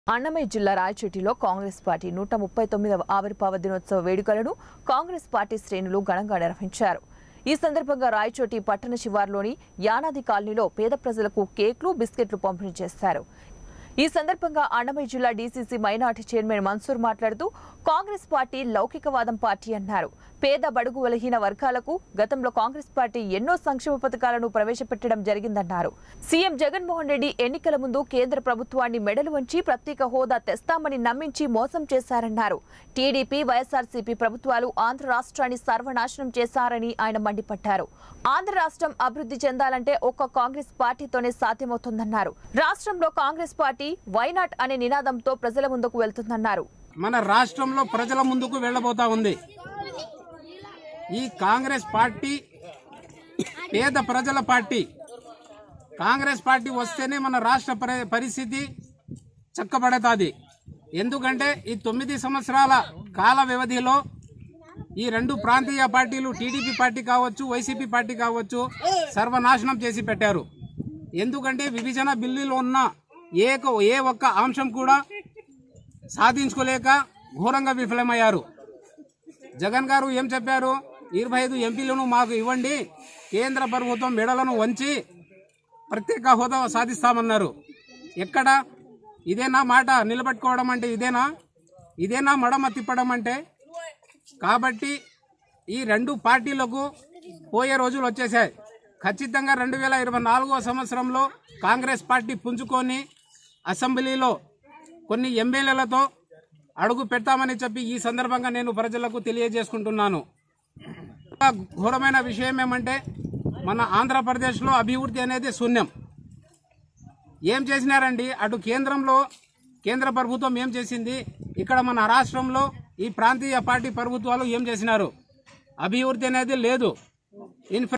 అన్నమయ్య జిల్లా రాయచోటిలో కాంగ్రెస్ పార్టీ నూట ముప్పై తొమ్మిదవ ఆవిర్భావ దినోత్సవ వేడుకలను కాంగ్రెస్ పార్టీ శ్రేణులు ఘనంగా నిర్వహించారు ఈ సందర్భంగా రాయచోటి పట్టణ శివార్లోని యానాది కాలనీలో పేద ప్రజలకు కేక్లు బిస్కెట్లు పంపిణీ చేశారు ఈ సందర్భంగా అన్నమయ్య జిల్లా డీసీసీ మైనార్టీ చైర్మన్ మన్సూర్ మాట్లాడుతూ కాంగ్రెస్ పార్టీ లౌకికవాదం పార్టీ అన్నారు పేద బడుగు బలహీన వర్గాలకు గతంలో కాంగ్రెస్ పార్టీ ఎన్నో సంక్షేమ పథకాలను ప్రవేశపెట్టడం జరిగిందన్నారు సీఎం జగన్మోహన్ రెడ్డి ఎన్నికల ముందు కేంద్ర ప్రభుత్వాన్ని మెడలు వంచి ప్రత్యేక హోదా తెస్తామని నమ్మించి మోసం చేశారన్నారు టీడీపీ వైఎస్ఆర్సీపీ ప్రభుత్వాలు ఆంధ్ర రాష్ట్రాన్ని సర్వనాశనం చేశారని ఆయన మండిపడ్డారు ఆంధ్ర రాష్ట్రం అభివృద్ధి చెందాలంటే ఒక్క కాంగ్రెస్ పార్టీతోనే సాధ్యమవుతుందన్నారు రాష్ట్రంలో కాంగ్రెస్ పార్టీ వైనాట్ అనే నినాదంతో ప్రజల ముందుకు వెళ్తుందన్నారు మన రాష్ట్రంలో ప్రజల ముందుకు వెళ్ళబోతా ఉంది ఈ కాంగ్రెస్ పార్టీ పేద ప్రజల పార్టీ కాంగ్రెస్ పార్టీ వస్తేనే మన రాష్ట్ర పరి- పరిస్థితి చక్కబడతాది ఎందుకంటే ఈ తొమ్మిది సంవత్సరాల కాల వ్యవధిలో ఈ రెండు ప్రాంతీయ పార్టీలు టీడీపీ పార్టీ కావచ్చు వైసీపీ పార్టీ కావచ్చు సర్వనాశనం చేసి పెట్టారు ఎందుకంటే విభజన బిల్లులో ఉన్న ఏ ఒక- ఏ ఒక్క అంశం కూడా సాధించుకోలేక ఘోరంగా విఫలమయ్యారు జగన్ గారు ఏం చెప్పారు ఇరవై ఐదు ఎంపీలను మాకు ఇవ్వండి కేంద్ర ప్రభుత్వం మెడలను వంచి ప్రత్యేక హోదా సాధిస్తామన్నారు ఎక్కడ ఇదేనా మాట నిలబెట్టుకోవడం అంటే ఇదేనా ఇదేనా మడమ తిప్పడం అంటే కాబట్టి ఈ రెండు పార్టీలకు పోయే రోజులు వచ్చేసాయి ఖచ్చితంగా రెండు వేల ఇరవై నాలుగో సంవత్సరంలో కాంగ్రెస్ పార్టీ పుంజుకొని అసెంబ్లీలో కొన్ని ఎమ్మెల్యేలతో అడుగు పెడతామని చెప్పి ఈ సందర్భంగా నేను ప్రజలకు తెలియజేసుకుంటున్నాను ఇంకా ఘోరమైన విషయం ఏమంటే మన ఆంధ్రప్రదేశ్లో అభివృద్ధి అనేది శూన్యం ఏం చేసినారండి అటు కేంద్రంలో కేంద్ర ప్రభుత్వం ఏం చేసింది ఇక్కడ మన రాష్ట్రంలో ఈ ప్రాంతీయ పార్టీ ప్రభుత్వాలు ఏం చేసినారు అభివృద్ధి అనేది లేదు ఇన్ఫ్రా